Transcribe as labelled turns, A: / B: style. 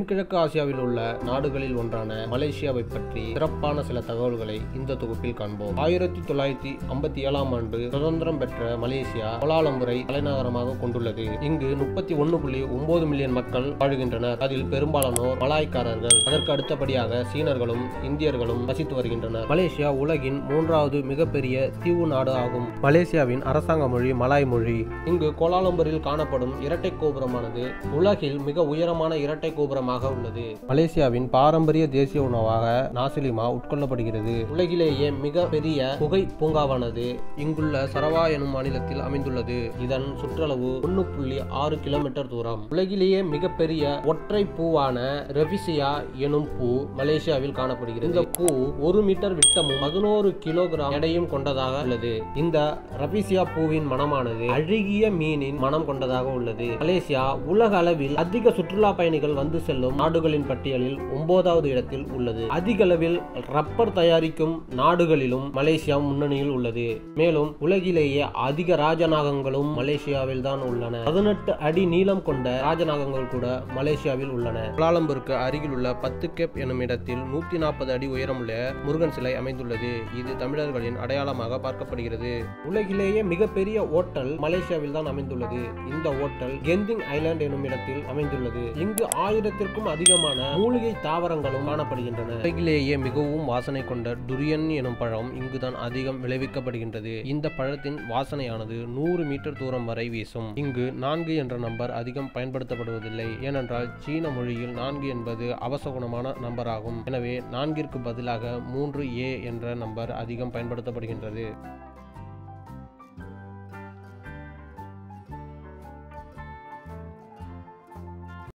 A: தென்கிழக்கு ஆசியாவில் உள்ள நாடுகளில் ஒன்றான மலேசியாவை பற்றி சிறப்பான சில தகவல்களை இந்த தொகுப்பில் காண்போம் ஆயிரத்தி தொள்ளாயிரத்தி ஐம்பத்தி ஏழாம் ஆண்டு சுதந்திரம் பெற்ற மலேசியா கோலாலம்பூரை தலைநகரமாக கொண்டுள்ளது இங்கு முப்பத்தி ஒன்று புள்ளி ஒன்பது மில்லியன் மக்கள் வாழ்கின்றனர் அதில் பெரும்பாலானோர் மலாய்க்காரர்கள் அதற்கு அடுத்தபடியாக சீனர்களும் இந்தியர்களும் வசித்து வருகின்றனர் மலேசியா உலகின் மூன்றாவது மிகப்பெரிய தீவு நாடு ஆகும் மலேசியாவின் அரசாங்க மொழி மலாய் மொழி இங்கு கோலாலம்பூரில் காணப்படும் இரட்டை கோபுரமானது உலகில் மிக உயரமான இரட்டை கோபுரமாக உள்ளது மலேசியாவின் பாரம்பரிய தேசிய உணவாக நாசிலிமா உட்கொள்ளப்படுகிறது உலகிலேயே மிக பெரிய புகை பூங்காவானது இங்குள்ள சரவா எனும் மாநிலத்தில் அமைந்துள்ளது இதன் சுற்றளவு ஒன்று புள்ளி ஆறு கிலோமீட்டர் தூரம் உலகிலேயே மிகப்பெரிய ஒற்றை பூவான ரெபிசியா எனும் பூ மலேசியாவில் காணப்படுகிறது இந்த பூ ஒரு மீட்டர் விட்டமும் பதினோரு கிலோகிராம் எடையும் கொண்டதாக உள்ளது இந்த ரபிசியா பூவின் மனமானது அழுகிய மீனின் மனம் கொண்டதாக உள்ளது மலேசியா உலக அளவில் அதிக சுற்றுலா பயணிகள் வந்து செல்லும் நாடுகளின் பட்டியலில் ஒன்பதாவது இடத்தில் உள்ளது அதிக அளவில் ரப்பர் தயாரிக்கும் நாடுகளிலும் மலேசியா முன்னணியில் உள்ளது மேலும் உலகிலேயே அதிக ராஜநாகங்களும் மலேசியாவில் தான் உள்ளன பதினெட்டு அடி நீளம் கொண்ட ராஜநாகங்கள் கூட மலேசியாவில் உள்ளன கோலாலம்பூருக்கு அருகில் உள்ள பத்து கேப் எனும் இடத்தில் நூத்தி நாற்பது அடி உயரமுள்ள முருகன் சிலை அமைந்துள்ளது இது தமிழர்களின் அடையாளமாக பார்க்கப்படுகிறது உலகிலேயே மிகப்பெரிய ஓட்டல் மலேசியாவில் தான் அமைந்துள்ளது இந்த ஓட்டல் கெந்திங் ஐலாண்ட் எனும் இடத்தில் அமைந்துள்ளது இங்கு ஆயிரத்திற்கும் அதிகமான மூலிகை தாவரங்களும் காணப்படுகின்றன உலகிலேயே மிகவும் வாசனை கொண்ட துரியன் எனும் பழம் இங்குதான் அதிகம் விளைவிக்கப்படுகின்றது இந்த பழத்தின் வாசனையானது நூறு மீட்டர் தூரம் வரை வீசும் இங்கு நான்கு என்ற நம்பர் அதிகம் பயன்படுத்தப்படுவதில்லை ஏனென்றால் சீன மொழியில் நான்கு என்பது அவசகுணமான நம்பர் ஆகும் எனவே நான்கிற்கு பதிலாக மூன்று ஏ என்ற நம்பர் அதிகம் பயன்படுத்தப்படுகின்றது